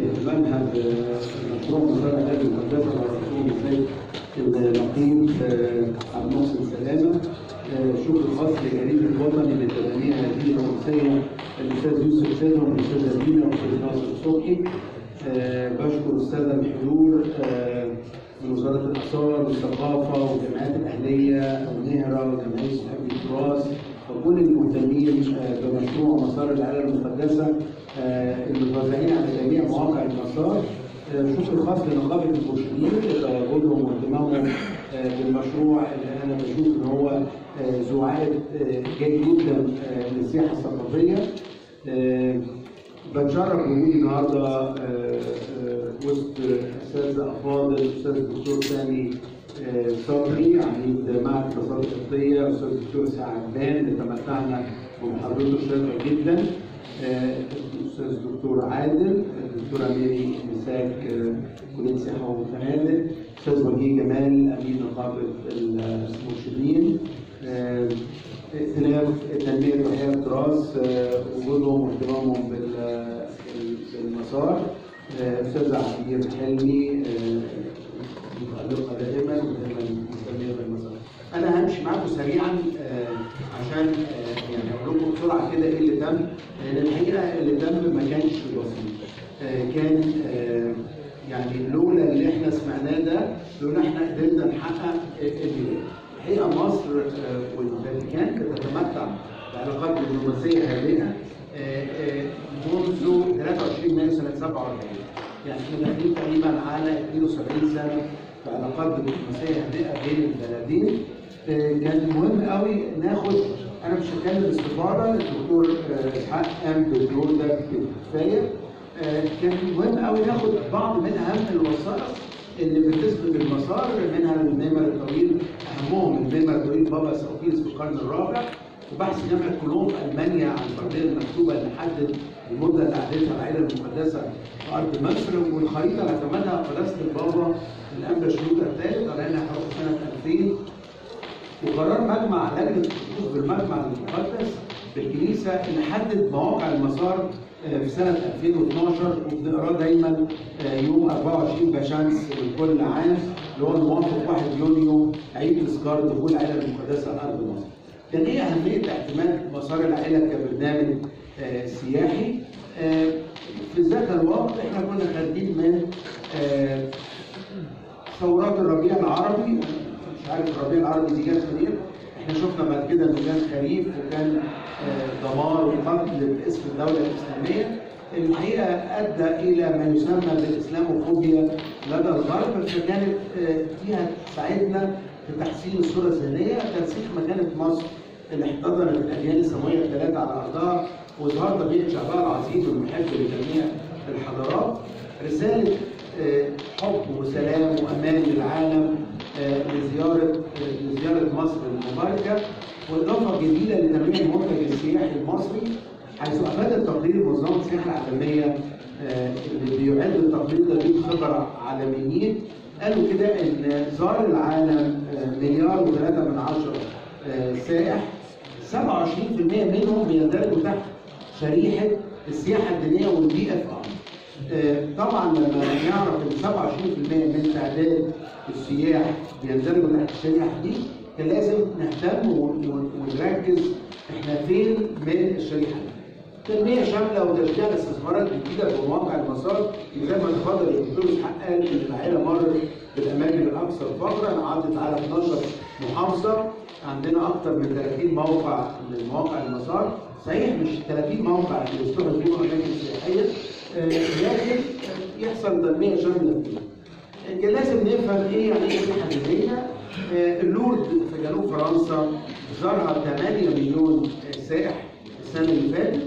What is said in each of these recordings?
اهتمامها بمشروع مزرعه العلاج المقدسه وعرفتهم ازاي النقيب عبد المحسن سلامه شكر خاص لجريده الوطني لتبنيها هذه الرئيسيه الاستاذ يوسف سيد والاستاذه دينا والاستاذ ناصر صبحي بشكر الساده الحضور من وزاره الاثار والثقافه والجامعات الاهليه والنهره وجمعيه صحاب التراث وكل المهتمين بمشروع مسار العائله المقدسه المتوزعين على جميع مواقع المسار شكر خاص لنقابه المرشدين لتواجدهم واهتمامهم بالمشروع اللي انا بشوف ان هو ذو عائد جيد جدا للسياحه الثقافيه بتشرف بوجودي النهارده وسط اساتذه افاضل الاستاذ الدكتور سامي صبري عميد معهد الدراسات الطبيه الاستاذ الدكتور سعد بان اللي تمتعنا بمحاضرته الشيقه جدا الاستاذ الدكتور عادل الدكتوره ميري مساك كليه صحه وفنادق استاذ وجيه جمال امين نقابه المرشدين ائتلاف تنميه وحياه التراث وجودهم واهتمامهم بالمسار استاذ عبير حلمي متألقة دائما ودائما مهتمية بالمسار. أنا همشي معاكم سريعا عشان يعني أقول لكم بسرعة كده إيه اللي تم لأن الحقيقة اللي تم ما كانش بسيط. كان يعني لولا اللي احنا سمعناه ده لولا احنا قدرنا نحقق الحقيقة مصر والفاتيكان بتتمتع بعلاقات دبلوماسية هادئة منذ 23 مايو سنة 47 يعني احنا داخلين تقريبا على 72 سنه في علاقات دبلوماسيه هادئه بين البلدين كان مهم قوي ناخد انا مش هتكلم السفاره الدكتور اسحاق قام بالدور ده كفايه كان مهم قوي ناخد بعض من اهم الوثائق اللي بتثبت المسار منها الميمر الطويل اهمهم الميمر الطويل بابا سوفيس في القرن الرابع وبحث جامعه كولوم في المانيا عن الفرديه المكتوبه اللي حدد المده اللي قعدتها العائله المقدسه في ارض مصر والخريطه اللي اعتمدها قداسه البابا الانبا شنوده الثالث على انها حوالي سنه 2000 وقرار مجمع لجنه الحقوق بالمجمع المقدس بالكنيسه اللي حدد مواقع المسار في سنه 2012 وبنقراه دايما يوم 24 بشمس لكل عام اللي هو الموافق 1 يونيو عيد تذكار دخول العائله المقدسه ارض مصر. كان ايه اهميه اعتماد مسار العائله كبرنامج سياحي؟ في ذات الوقت احنا كنا خارجين من ثورات الربيع العربي مش عارف الربيع العربي دي جت منين احنا شفنا بعد كده انه كان خريف وكان دمار وقتل باسم الدوله الاسلاميه الحقيقه ادى الى ما يسمى بالاسلاموفوبيا لدى الغرب فكانت فيها تساعدنا في تحسين الصوره الذهنيه ترسيخ مكانه مصر اللي احتضنت الاجيال السماويه الثلاثه على ارضها واظهار طبيعه شعبها العظيم المحب لجميع الحضارات رساله حب وسلام وامان للعالم لزياره لزياره مصر المباركه واضافه جديده لتنميه المنتج السياحي المصري حيث افاد تقرير منظمه السياحه العالميه اللي بيعد التقرير ده ليه خبراء عالميين قالوا كده ان زار العالم مليار وثلاثة من عشرة سائح 27% منهم بيندرجوا تحت شريحه السياحه الدينيه والبي اف ار. طبعا لما نعرف ان 27% من تعداد السياح بيندرجوا تحت الشريحه دي كان لازم نهتم ونركز احنا فين من الشريحه دي. تنميه شامله وتشجيع الاستثمارات الجديده في مواقع المسار زي ما تفضل الدكتور اسحاق قال ان العائله مرت بالاماكن الاكثر فقرا عدت على 12 محافظه عندنا اكثر من 30 موقع من مواقع المسار صحيح مش 30 موقع اللي يستخدم فيهم اماكن سياحيه لكن يحصل تنميه شامله فيه. لازم نفهم ايه يعني ايه سياحه دينيه اللورد في جنوب فرنسا زارها 8 مليون سائح السنه اللي فاتت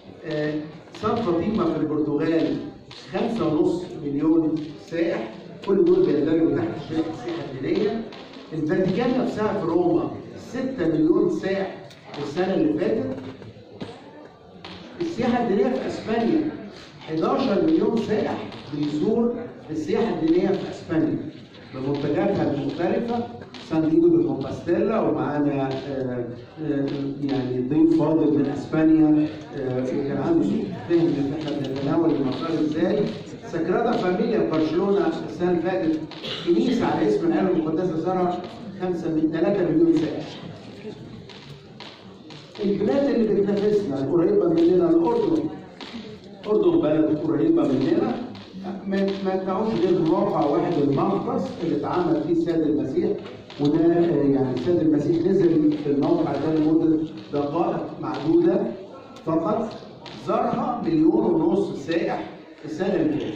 سان فاطمه في البرتغال 5.5 مليون سائح كل دول بيندرجوا تحت السياحه الدينيه الفاتيكان نفسها في روما 6 مليون سائح السنه اللي فاتت السياحه الدينيه في اسبانيا 11 مليون سائح بيزور السياحه الدينيه في اسبانيا بمنتجاتها المختلفه سان دييجو دي كومباستيلا ومعانا يعني ضيف فاضل من اسبانيا وكان عنده سوء فهم ان احنا بنتناول المسار ازاي سكرادا فاميليا في برشلونه السنه اللي فاتت كنيسه على اسم العيله المقدسه زارها 5 من 3 مليون سائح. البلاد اللي بتنافسنا القريبه مننا الاردن الاردن بلد قريبه مننا ما ما تعوش غير موقع واحد المنقص اللي اتعمل فيه السيد المسيح وده آه، يعني السيد المسيح نزل في الموقع ده لمده دقائق معدوده فقط زارها مليون ونص سائح السنه اللي فاتت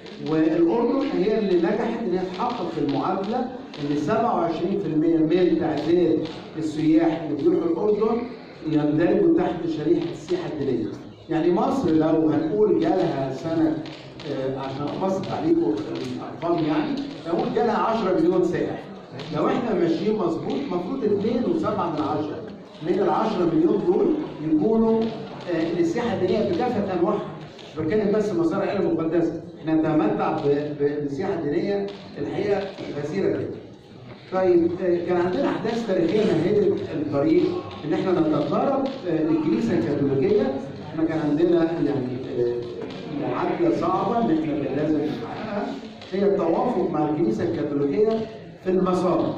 والاردن هي اللي نجحت ان هي تحقق المعادله ان 27% من تعداد السياح اللي بيروحوا الاردن يندرجوا تحت شريحه السياحه الدينيه. يعني مصر لو هنقول جالها سنه آه، عشان ابسط عليكم الارقام يعني لو نقول جالها 10 مليون سائح. لو احنا ماشيين مظبوط المفروض 2.7 من 10 من ال 10 مليون دول يكونوا آه، للسياحه الدينيه بكافه انواعها. مش بتكلم بس مسار العيله المقدسه، احنا نتمتع ب- ب- بالسياحه الدينيه الحقيقه غزيره جدا. طيب آه، كان عندنا احداث تاريخيه مهدت الطريق ان احنا نتقارب آه، للكنيسه الكاثوليكيه احنا كان عندنا يعني آه، معادله صعبه ان احنا كان لازم نحققها هي التوافق مع الكنيسه الكاثوليكيه في المسار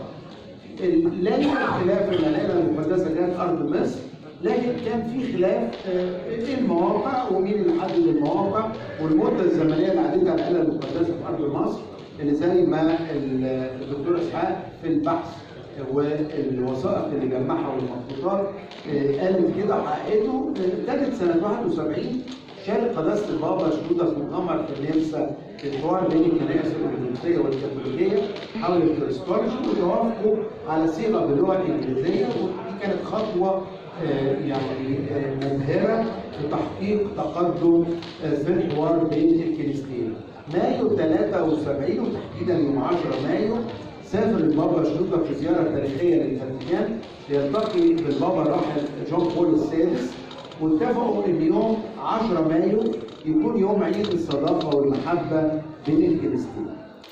لا يوجد خلاف ان العيله المقدسه كانت ارض مصر لكن كان في خلاف آه، ايه المواقع ومين اللي حدد المواقع والمده الزمنيه اللي عدتها العيله المقدسه في ارض مصر اللي زي ما ال- الدكتور اسحاق في البحث والوثائق اللي جمعها والمخطوطات آه، قالت كده وحققته آه، ابتدت سنه 71 شارك قداسه البابا شنودة في مؤتمر في النمسا في الحوار بين الكنائس الارثوذكسيه والكاثوليكيه حول الكريستولوجي وتوافقوا على صيغه باللغه الانجليزيه ودي كانت خطوه آه، يعني آه، مبهره في تحقيق تقدم آه، في الحوار بين الكنيستين. مايو 73 وتحديدا يوم 10 مايو سافر البابا شنودة في زياره تاريخيه للفاتيكان ليلتقي بالبابا الراحل جون بول السادس واتفقوا ان يوم 10 مايو يكون يوم عيد الصداقه والمحبه بين الكنيستين.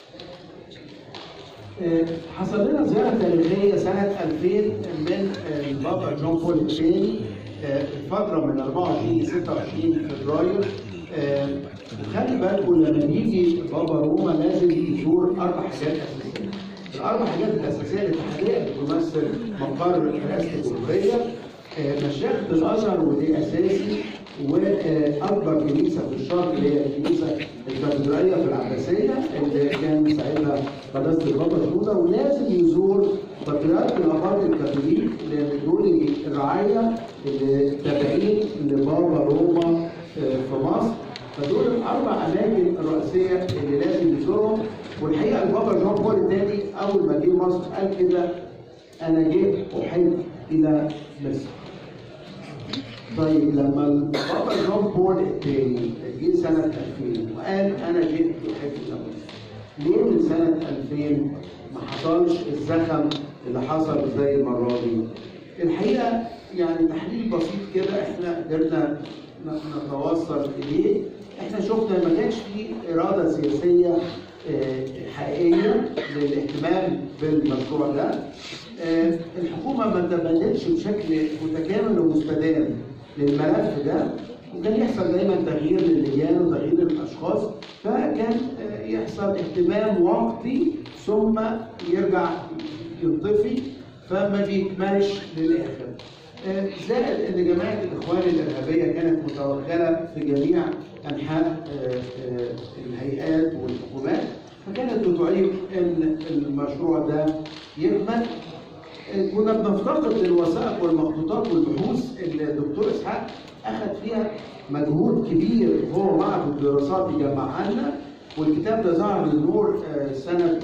آه، حصل لنا زياره تاريخيه سنه 2000 من آه، البابا جون بول الثاني آه، الفتره من 24 ل 26 فبراير آه، خلي بالكم لما يجي بابا روما لازم يزور اربع حاجات اساسيه. الاربع حاجات الاساسيه الاتحاديه بتمثل مقر رئاسه الجمهوريه آه، مشيخة الازهر ودي اساسي واكبر كنيسه في الشرق اللي هي الكنيسه الكاتدرائيه في العباسيه اللي كان ساعتها قداسه البابا شنوده ولازم يزور بطريرك الاباط الكاثوليك لان دول الرعايه اللي تابعين لبابا روما آه، في مصر فدول الاربع اماكن الرئيسيه اللي لازم يزورهم والحقيقه البابا جون بول الثاني اول ما جه مصر قال كده انا جيت احب الى مصر طيب لما البابا جون بول الثاني جه سنة 2000 وقال أنا جئت أحب مصر ليه من سنة 2000 ما حصلش الزخم اللي حصل زي المرة دي؟ الحقيقة يعني تحليل بسيط كده احنا قدرنا ن- نتوصل إليه احنا شفنا ما كانش في إرادة سياسية آه، حقيقية للاهتمام بالمشروع ده آه، الحكومة ما تبنتش بشكل متكامل ومستدام للملف ده وكان يحصل دايما تغيير للجان وتغيير للاشخاص فكان آه، يحصل اهتمام وقتي ثم يرجع ينطفي فما بيكملش للاخر. آه، زائد ان جماعه الاخوان الارهابيه كانت متوغله في جميع انحاء آه، آه، الهيئات والحكومات فكانت بتعيق ان المشروع ده يكمل كنا بنفتقد للوثائق والمخطوطات والبحوث اللي الدكتور اسحاق اخذ فيها مجهود كبير هو معهد الدراسات يجمعها لنا والكتاب ده ظهر للنور آه، سنه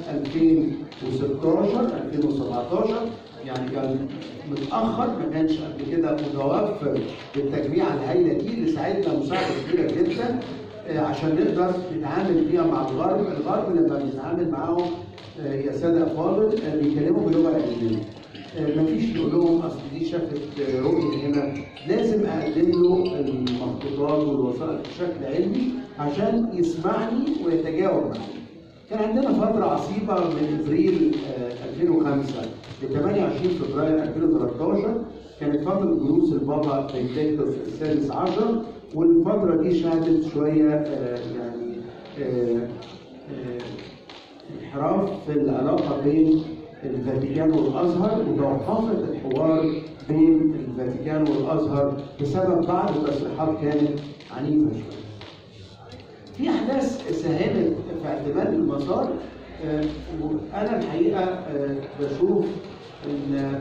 2016 2017 يعني كان متاخر ما كانش قبل كده متوفر بالتجميع الهائله دي اللي ساعدنا مساعده كبيره جدا آه، عشان نقدر نتعامل فيها مع الغرب، الغرب لما بنتعامل معاهم آه، يا ساده فاضل آه، بيتكلموا باللغه الانجليزيه. آه، مفيش نقول لهم اصل دي شافت آه، رؤيه هنا، لازم اقدم له المخطوطات والوثائق بشكل علمي عشان يسمعني ويتجاوب معي. كان عندنا فترة عصيبة من ابريل آه، 2005 ل 28 فبراير 2013 كانت فترة جلوس البابا بنتكتوس السادس عشر والفترة دي شهدت شوية آه، يعني آه، آه، انحراف في العلاقه بين الفاتيكان والازهر وتوقفت الحوار بين الفاتيكان والازهر بسبب بعض التصريحات كانت عنيفه شويه. في احداث ساهمت في اعتماد المسار آه، وانا الحقيقه آه، بشوف ان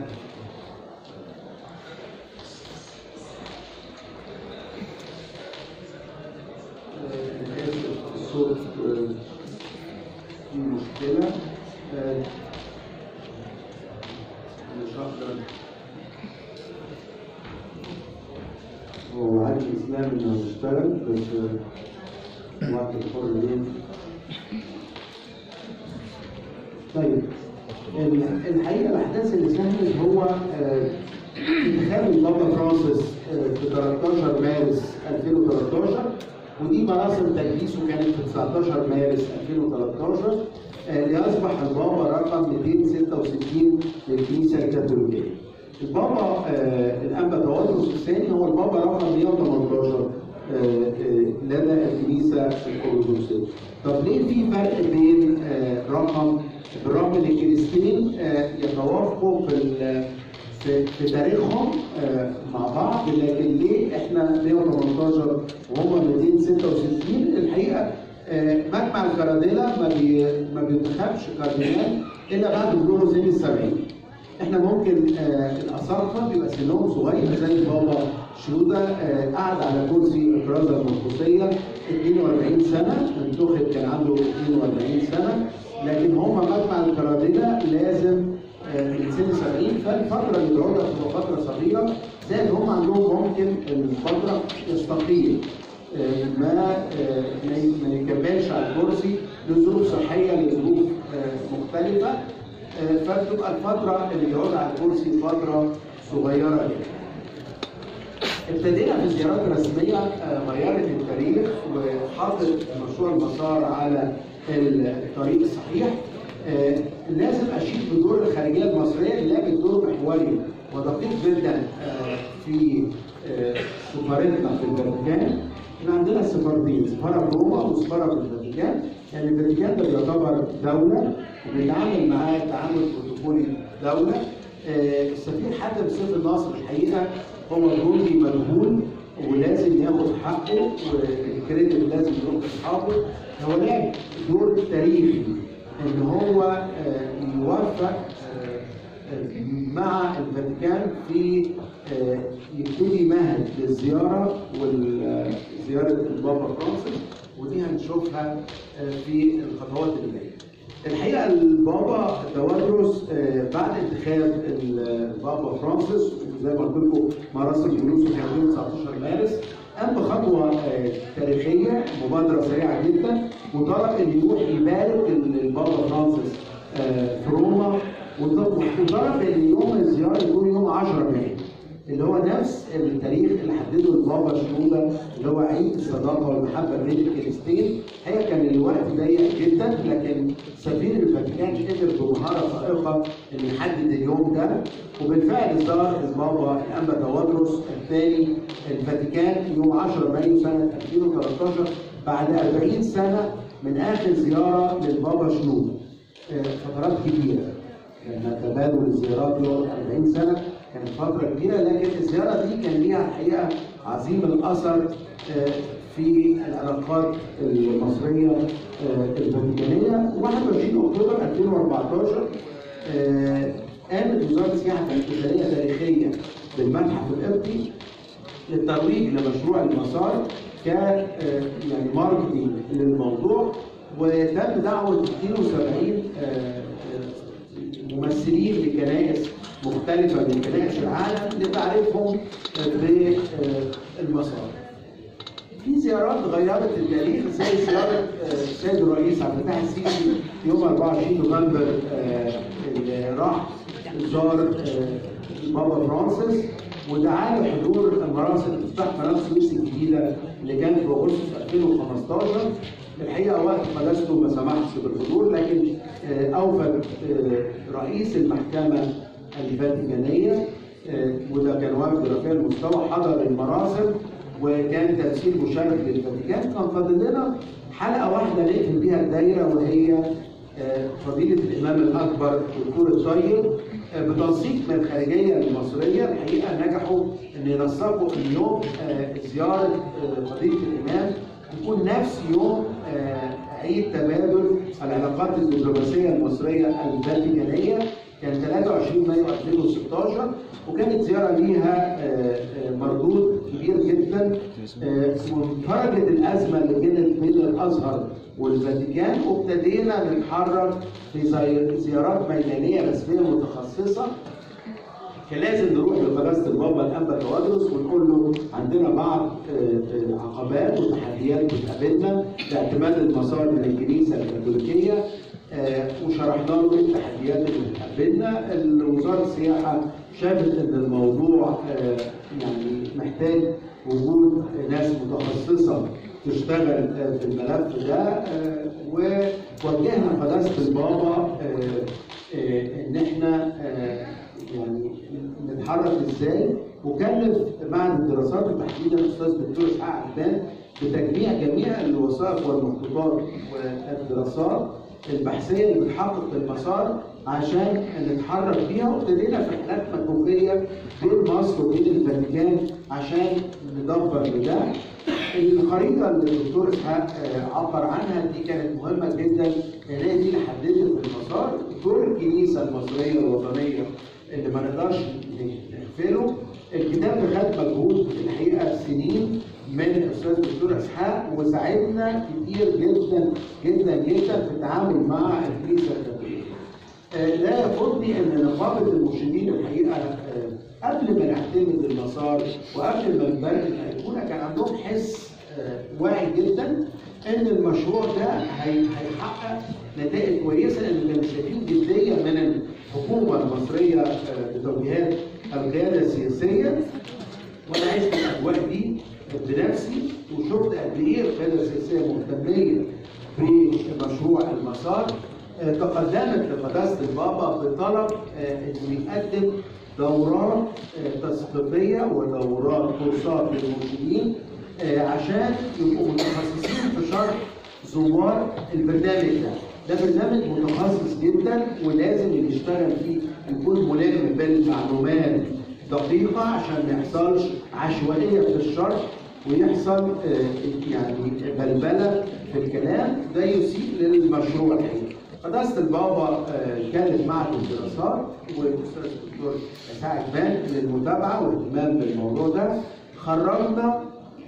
آه، آسف، الصوت آه، في مشكله آه، مش هقدر هو عادي الاسلام انه يشتغل بس آه، وقت الحر ليه طيب ال- الحقيقه الاحداث اللي ساهمت هو آه، انتخاب البابا فرانسيس آه، في 13 مارس 2013 ودي مراسم تجليسه كانت في 19 مارس 2013 آه، ليصبح البابا رقم 266 للكنيسه الكاثوليكيه. البابا آه، الانبا توادرس الثاني هو البابا رقم 118 آه، آه، لدى الكنيسه الارثوذكسيه. طب ليه في فرق بين آه، رقم بالرغم ان الكنيستين آه، يتوافقوا في ال- في, في تاريخهم آه، مع بعض لكن ليه احنا 118 وهم 266 الحقيقه آه، مجمع الكراديلا ما بي ما بينتخبش كاردينال الا بعد بلوغ سن السبعين. احنا ممكن آه، الاساقفه بيبقى سنهم صغير زي بابا شنوده آه، قعد على كرسي الكرازه المرقسيه 42 سنه انتخب كان عنده 42 سنه لكن هم مجمع الكراديلا لازم آه، من سن 70 فالفتره اللي بيقعدها تبقى فتره صغيره زائد هم عندهم ممكن الفتره يستقيل آه، ما آه، ما ي- ما يكملش على الكرسي لظروف صحيه لظروف آه، مختلفه آه، فتبقى الفتره اللي بيقعد على الكرسي فتره صغيره جدا. ابتدينا في زيارات رسميه آه، غيرت التاريخ وحطت مشروع المسار على الطريق الصحيح. آه، لازم اشيد بدور الخارجيه المصريه اللي لعبت دور محوري ودقيق جدا آه، في آه، سفارتنا في الفاتيكان. احنا عندنا سفارتين، سفاره في روما وسفاره في الفاتيكان. يعني الفاتيكان ده بيعتبر دوله وبنتعامل معاه تعامل بروتوكولي دوله. آه، السفير حاتم سيف الناصر الحقيقه هو جندي مجهول ولازم ياخد حقه والكريدت لازم يروح لاصحابه هو لعب دور تاريخي ان هو آه، يوفق آه، آه، مع الفاتيكان في آه، يبتدي مهد للزياره وزياره البابا فرانسيس ودي هنشوفها آه، في الخطوات اللي جايه. الحقيقه البابا توادرس آه، بعد انتخاب البابا فرانسيس وزي ما قلت لكم مراسم جلوسه كان يوم 19 مارس قام بخطوه آه، تاريخيه مبادره سريعه جدا وطلب ان يروح يبارك البابا فرانسيس آه، في روما وطلب وطلب ان يوم الزياره يكون يوم 10 مايو اللي هو نفس التاريخ اللي حدده البابا شنوده اللي هو عيد الصداقه والمحبه بين الكنيستين هي كان الوقت ضيق جدا لكن سفير الفاتيكان قدر بمهاره فائقه انه يحدد اليوم ده وبالفعل زار البابا الانبا توادرس الثاني الفاتيكان يوم 10 مايو سنه 2013 بعد 40 سنه من اخر زياره للبابا شنوده آه، فترات كبيره لما تبادل الزيارات يوم 40 سنه كانت فتره كبيره لكن الزياره دي كان ليها الحقيقه عظيم الاثر آه، في العلاقات المصريه آه، الفاتيكانيه 21 اكتوبر 2014 آه، قامت وزاره السياحه الاحتفاليه تاريخيه بالمتحف القبطي للترويج لمشروع المسار ك آه، يعني ماركتنج للموضوع وتم دعوه 72 آه، آه، ممثلين لكنائس مختلفه من كنائس العالم لتعريفهم بالمسار. في زيارات غيرت التاريخ زي زياره آه، السيد الرئيس عبد الفتاح السيسي يوم 24 نوفمبر آه، اللي راح زار آه، بابا فرانسيس ودعا له حضور مراسم افتتاح قناه السويس الجديده اللي كانت في اغسطس 2015 الحقيقه وقت قداسته ما سمحش بالحضور لكن آه، اوفد آه، رئيس المحكمه الفاتيكانيه آه، وده كان وفد رفيع المستوى حضر المراسم وكان تمثيل مشرف للفاتيكان كان فاضل لنا حلقه واحده نقفل بيها الدايره وهي آه، فضيله الامام الاكبر دكتور الطيب آه، بتنسيق من الخارجيه المصريه الحقيقه نجحوا ان ينسقوا ان يوم آه، زياره آه، فضيله الامام تكون نفس يوم آه، عيد تبادل العلاقات الدبلوماسيه المصريه الفاتيكانيه كان 23 مايو 2016 وكانت زياره ليها آه، آه، مردود كبير جدا آه، وانفرجت الازمه اللي كانت بين الازهر والفاتيكان وابتدينا نتحرك في زي- زيارات ميدانيه رسميه متخصصه كان لازم نروح لقداسه البابا الانبا توادرس ونقول له عندنا بعض آه، آه، عقبات وتحديات بتقابلنا لاعتماد المسار من الكنيسه الكاثوليكيه آه، وشرحنا له ايه التحديات اللي بتقابلنا وزاره السياحه شافت ان الموضوع آه، يعني محتاج وجود ناس متخصصه تشتغل آه، في الملف ده آه، ووجهنا قداسه البابا آه، آه، ان احنا آه، يعني نتحرك ازاي وكلف معهد الدراسات وتحديدا الاستاذ دكتور اسحاق عبان بتجميع جميع الوثائق والمخطوطات والدراسات البحثيه اللي بتحقق المسار عشان نتحرك بيها وابتدينا في رحلات مكوكيه بين مصر وبين الفاتيكان عشان ندبر لده الخريطه اللي الدكتور اسحاق آه، عبر عنها دي كانت مهمه جدا لان هي دي اللي حددت المسار دور الكنيسه المصريه الوطنيه اللي ما نقدرش نغفله الكتاب ده خد مجهود الحقيقه سنين من الاستاذ الدكتور اسحاق وساعدنا كتير جدا جدا جدا في التعامل مع الكنيسه الكاثوليكيه. آه، لا يفوتني ان نقابه المرشدين الحقيقه آه، قبل ما نعتمد المسار وقبل ما نبارك الايقونه كان عندهم حس آه، واعي جدا ان المشروع ده هي- هيحقق نتائج كويسه لان كانوا شايفين جديه من الحكومه المصريه آه، بتوجيهات القياده السياسيه وانا عشت الاجواء دي بنفسي وشفت قد ايه القياده السياسيه مهتميه بمشروع المسار آه، تقدمت لقداسه البابا بطلب آه، انه يقدم دورات آه، تثقيفيه ودورات كورسات للمرشدين آه، عشان يبقوا متخصصين في شرح زوار البرنامج ده. ده برنامج متخصص جدا ولازم اللي يشتغل فيه يكون ملم بالمعلومات دقيقة عشان ما يحصلش عشوائية في الشرح ويحصل آه، يعني بلبلة في الكلام ده يسيء للمشروع الحقيقي. قداسة البابا آه، كانت معهد الدراسات والأستاذ الدكتور سعد بان للمتابعة والاهتمام بالموضوع ده خرجنا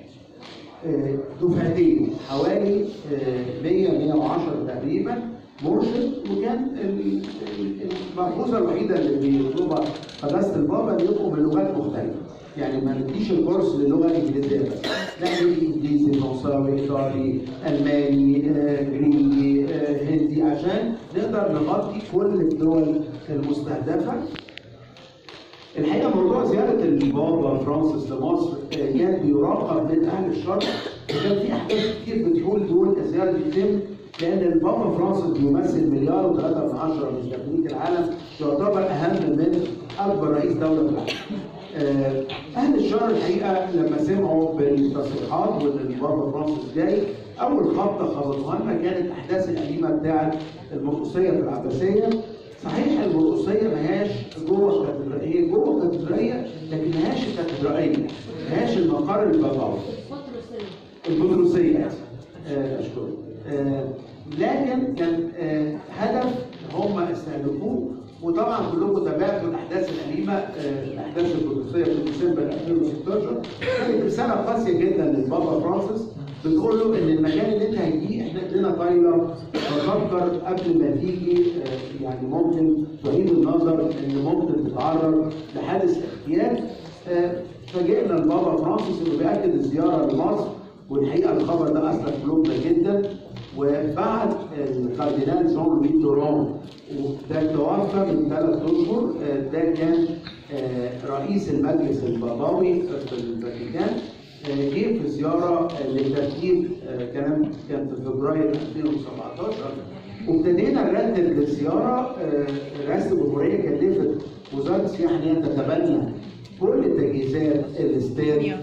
آه، دفعتين حوالي آه، 100 110 تقريبا مرشد وكان ال- ال- الملحوظه الوحيده اللي بيطلبها قداسه البابا ان يبقوا من لغات مختلفه يعني ما نديش الكورس للغه الانجليزيه بس لا ندي انجليزي فرنساوي ايطالي الماني آه، جريكي آه، هندي عشان نقدر نغطي كل الدول المستهدفه الحقيقه موضوع زياره البابا فرانسيس لمصر آه، كان بيراقب من اهل الشرق وكان في احداث كتير بتقول دول الزياره دي تتم لان البابا فرانسيس بيمثل مليار وثلاثة من عشرة من تمليك العالم يعتبر اهم من اكبر رئيس دوله في العالم. آه، اهل الشرق الحقيقه لما سمعوا بالتصريحات وان البابا فرانسيس جاي اول خبطه خبطوها لنا كانت الاحداث الاليمه بتاعه المرقصيه في العباسيه صحيح المرقصيه ما هياش جوه الكاتدرائيه هي جوه الكاتدرائيه لكن ما هياش الكاتدرائيه ما هياش المقر البابوي البطرسيه آه، اشكرك آه، لكن كان آه، هدف هم استهدفوه وطبعا كلكم تابعتوا الاحداث الاليمه آه، الاحداث البطرسيه في ديسمبر 2016 كانت رساله قاسيه جدا للبابا فرانسيس بتقول له ان المكان اللي انت هتجيه احنا ايدينا طايله ففكر قبل ما تيجي آه، يعني ممكن تعيد النظر ان ممكن تتعرض لحادث اغتيال آه، فاجئنا البابا فرانسيس انه بياكد الزياره لمصر والحقيقه الخبر ده اثر في قلوبنا جدا وبعد الكاردينال جون لوي تورون وده توفى من ثلاث اشهر آه، ده كان آه، رئيس المجلس البابوي في الفاتيكان آه، جه في زياره آه، لترتيب آه، كلام كان في فبراير 2017 وابتدينا نرتب للزياره آه، رئاسه الجمهوريه كلفت وزاره السياحه ان هي تتبنى كل تجهيزات الاستاد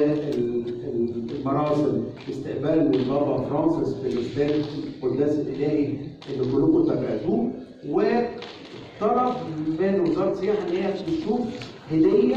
والمراسم استقبال البابا فرانسيس في الاستاد القداس الالهي اللي كلكم تابعتوه وطلب من وزاره السياحه ان هي تشوف هديه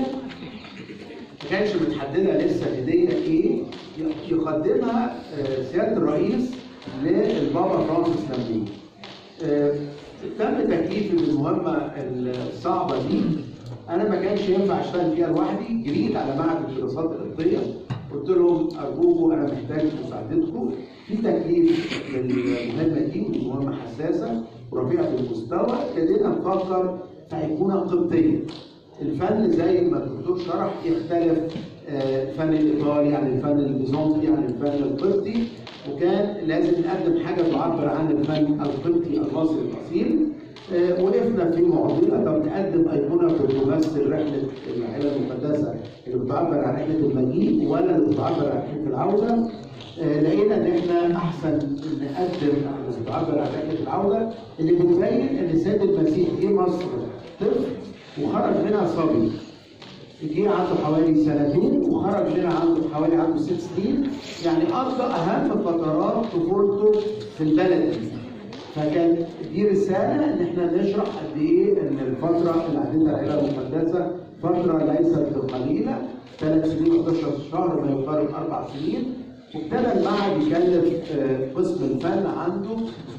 ما كانش متحدده لسه هديه ايه يقدمها آه، سياده الرئيس للبابا فرانسيس لما آه، تم تكليفي بالمهمه الصعبه دي انا ما كانش ينفع اشتغل فيها لوحدي جريت على معهد الدراسات القبطيه قلت لهم ارجوكم انا محتاج مساعدتكم في تكليف للمهمه دي ودي مهمه حساسه ورفيعه المستوى ابتدينا نفكر في ايقونه قبطيه الفن زي ما الدكتور شرح يختلف آه، الفن الايطالي عن الفن البيزنطي عن الفن القبطي وكان لازم نقدم حاجه تعبر عن الفن القبطي المصري الاصيل آه، وقفنا في معضله طب نقدم ايقونه بتمثل رحله العائله المقدسه اللي بتعبر عن رحله المجيء ولا اللي بتعبر عن رحله العوده آه، لقينا ان احنا احسن نقدم اللي بتعبر عن رحله العوده اللي بتبين ان السيد المسيح جه مصر طفل وخرج منها صبي جه عنده حوالي سنتين وخرج منها عنده حوالي عنده ست سنين يعني قضى اهم فترات طفولته في البلد دي فكان دي رساله ان احنا نشرح قد ايه ان الفتره اللي عدتها العيله المقدسه فتره ليست بقليله ثلاث سنين و11 شهر ما يقارب اربع سنين وابتدى المعهد يكلف آه، قسم الفن عنده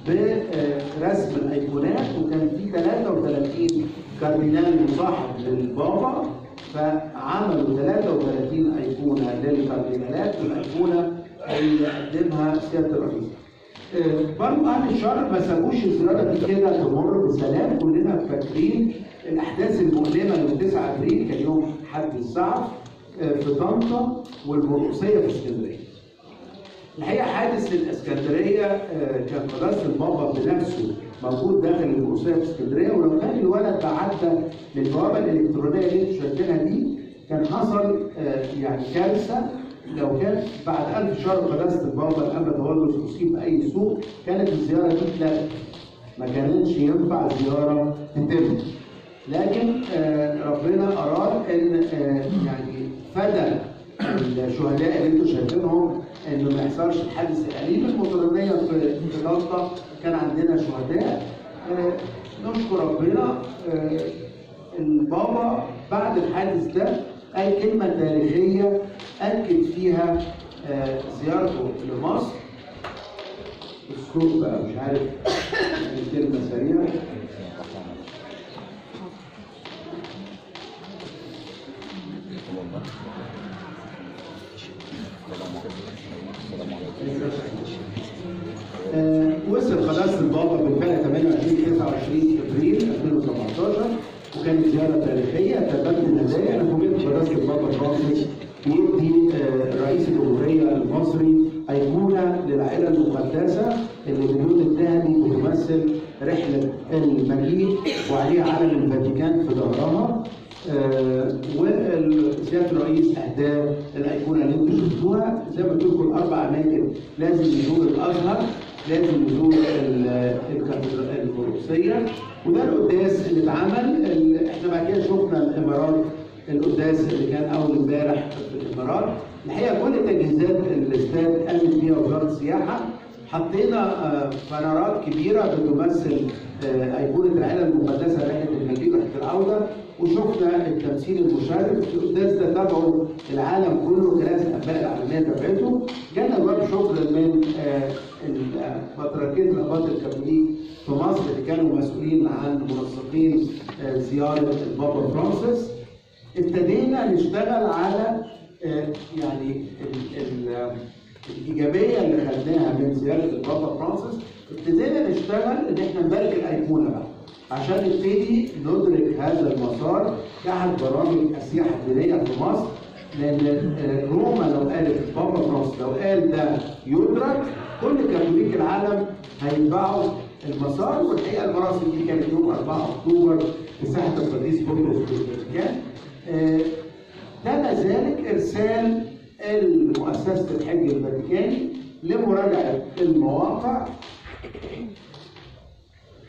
برسم الايقونات وكان في 33 كاردينال مصاحب للبابا فعملوا 33 ايقونه للكاردينالات والايقونه اللي قدمها سياده الرئيس. آه، برضه اهل الشرق ما سابوش الزياره دي كده تمر بسلام كلنا فاكرين الاحداث المؤلمه يوم 9 ابريل كان يوم حد الزعف آه، في طنطا والمرقصيه في اسكندريه. الحقيقه حادث الاسكندريه آه، كان قداسه البابا بنفسه موجود داخل المرقصيه في اسكندريه ولو كان الولد ده عدى للبوابه الالكترونيه اللي انتوا شايفينها دي كان حصل آه، يعني كارثه لو كان بعد ألف شهر قداسه البابا الأنبا تولد أصيب بأي سوء كانت الزياره دي اتلغت ما كانتش ينفع زياره تتم لكن آه، ربنا اراد ان آه، يعني فدى الشهداء اللي انتم شايفينهم انه ما يحصلش الحادث الاليم المطرانيه في في طنطا كان عندنا شهداء آه، نشكر ربنا آه، البابا بعد الحادث ده قال كلمه تاريخيه اكد فيها آه، زيارته لمصر الصوت بقى مش عارف يعني كلمه سريعه آه، وصل قداسه البابا بالفعل 28 29 ابريل 2017 وكانت زياره تاريخيه تبادل الهدايا انا فوجئت قداسه البابا فرانسيس يدي آه، رئيس الجمهوريه المصري ايقونه للعائله المقدسه اللي باللون الذهبي بتمثل رحله المجيء وعليها علم الفاتيكان في ظهرها آه، وسياده الرئيس اهدى الايقونه اللي انتم شفتوها زي ما قلت لكم الاربع اماكن لازم يزور الازهر لازم يزور ال- الكاتدرائيه المرقسيه وده القداس اللي اتعمل ال- احنا بعد كده شفنا الامارات القداس اللي كان اول امبارح في الامارات الحقيقه كل تجهيزات الاستاد قامت بيها وزاره السياحه حطينا آه، بانرات كبيره بتمثل آه، ايقونه العائله المقدسه رحله المجيء ورحله العوده وشفنا التمثيل المشرف القداس ده تابعه العالم كله كنائس الاباء العالميه تابعته جانا جواب شكر من آه، ال- آه، بطريركيه الاباط الكاثوليك في مصر اللي كانوا مسؤولين عن منسقين آه، زياره البابا فرانسيس ابتدينا نشتغل على آه، يعني ال- ال- الايجابيه اللي خدناها من زياره البابا فرانسيس ابتدينا نشتغل ان احنا نبارك الايقونه بقى عشان نبتدي ندرك هذا المسار كاحد برامج السياحه الدينيه في مصر لان آه، روما لو قالت بابا فرانسيس لو قال ده يدرك كل كاثوليك العالم هيتبعوا المسار والحقيقه المراسم دي كانت يوم 4 اكتوبر في ساحه القديس بطرس في الفاتيكان آه، تم ذلك ارسال مؤسسه الحج الفاتيكاني لمراجعه المواقع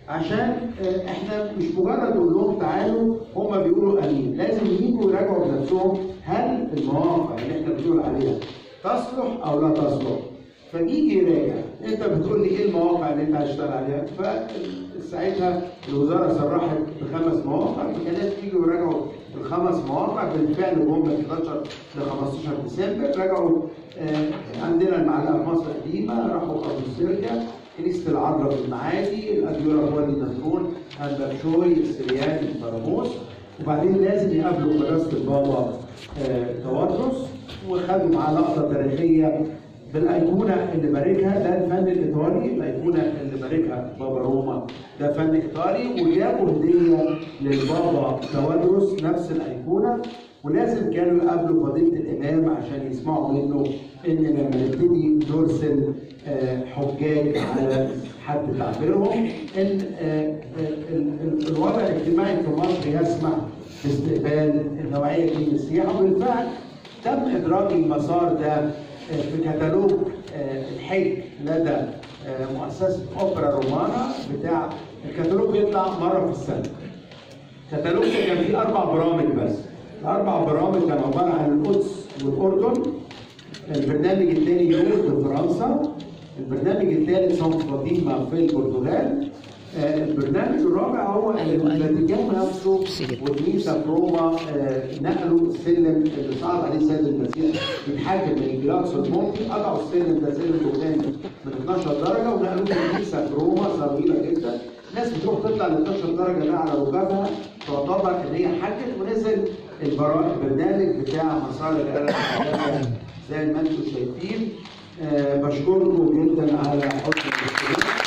عشان آه، احنا مش مجرد نقول لهم تعالوا هم بيقولوا امين لازم يجوا يراجعوا بنفسهم هل المواقع اللي احنا بنقول عليها تصلح او لا تصلح فيجي يراجع انت بتقول لي ايه المواقع اللي انت هتشتغل عليها فساعتها الوزاره صرحت بخمس مواقع فكانت يجوا يراجعوا الخمس مواقع بالفعل جم من 11 ل 15 ديسمبر رجعوا آه، عندنا المعلقه في مصر القديمه راحوا ابو السرجه كنيسه العذراء في المعادي الاديره في وادي النطرون البكشوي السريان الطرابوس وبعدين لازم يقابلوا قداسه البابا آه، توادرس وخدوا معاه لقطه تاريخيه بالايقونه اللي باركها ده الفن الايطالي الايقونه اللي باركها بابا روما ده فن ايطالي وجابوا هديه للبابا توادرس نفس الايقونه ولازم كانوا يقابلوا فضيله الامام عشان يسمعوا منه ان لما نبتدي نرسل آه، حجاج على حد تعبيرهم ان آه، آه، ال- ال- الوضع الاجتماعي في مصر يسمح باستقبال النوعيه دي من السياحه وبالفعل تم ادراج المسار ده في كتالوج آه، الحج لدى آه، مؤسسه اوبرا رومانا بتاع الكتالوج بيطلع مره في السنه. كتالوج ده كان فيه اربع برامج بس. الاربع برامج كانوا عباره عن القدس والاردن. البرنامج الثاني يورد في فرنسا. البرنامج الثالث سان فاطمه في البرتغال. آه، البرنامج الرابع هو أيوة، أيوة. الفاتيكان نفسه سيد. والكنيسه في روما آه، نقلوا السلم اللي صعد عليه السيد المسيح يتحاكم من الجلاكس المونتي قطعوا السلم ده سلم دخان من 12 درجه ونقلوه الكنيسه في روما صغيره جدا الناس بتروح تطلع ل 12 درجه ده على ركابها تعتبر ان هي حجت ونزل البرا- البرنامج بتاع مسار الآلة الحداثة زي ما انتم شايفين آه، بشكركم جدا على حسن الاستماع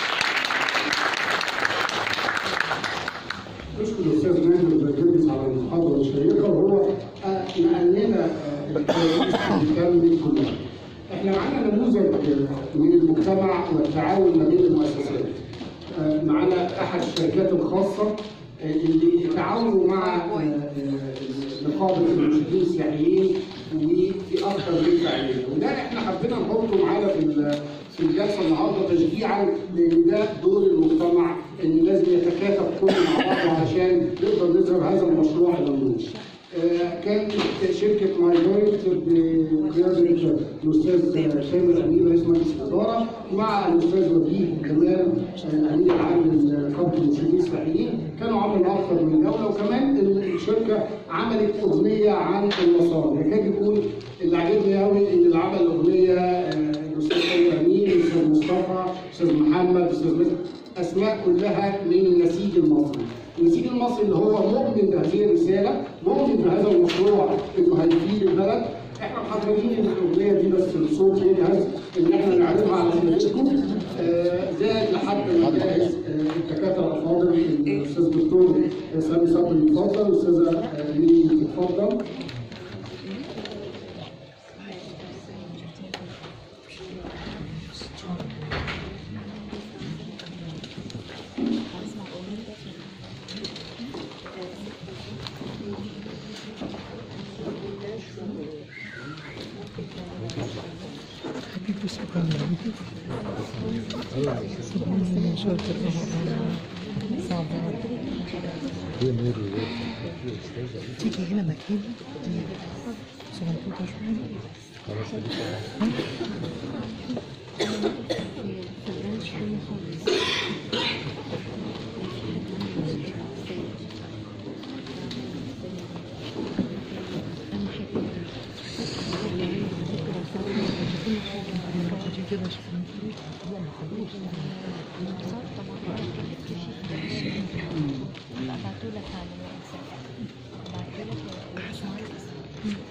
نشكر الاستاذ ماجد البرجلس على المحاضره الشيقه وهو آه، نقل لنا آه، الكواليس بالكامل كلها. احنا معانا نموذج آه، من المجتمع والتعاون ما بين المؤسسات. آه، معانا احد الشركات الخاصه آه، اللي تعاونوا مع آه، آه، نقابه المرشدين السياحيين وفي اكثر من فعاليه وده احنا حبينا نحطه معانا في ال- في الجلسه النهارده تشجيعا لان ده دور المجتمع ان لازم يتكاتف كله مع بعض علشان نقدر نظهر هذا المشروع الى النور. آه، كان شركه مايجوريت بقياده الاستاذ سامر امين رئيس مجلس الاداره مع الاستاذ وجيه كمال الامين العام لنقابه المسلمين السياحيين كانوا عملوا اكثر من دوله وكمان الشركه عملت اغنيه عن المسار يكاد يكون اللي عجبني قوي ان اللي عمل الاغنيه آه، الاستاذ سامر امين الاستاذ مصطفى الاستاذ محمد الاستاذ مجد اسماء كلها من النسيج المصري النسيج المصري اللي هو مؤمن بهذه الرساله مؤمن بهذا المشروع انه هيفيد البلد احنا محضرين الاغنيه دي بس الصوت يجهز ان احنا نعرضها على سيادتكم آه، زائد لحد ما نجهز آه، الدكاتره الافاضل الاستاذ الدكتور سامي صبري يتفضل الاستاذه آه، ليلي تتفضل حبيبي سبحان الله سبحان الله شاطر صعب تيجي هنا مكان صغنطوطة شوية تيجي كده شوية بعتولك على الواتساب بعتولك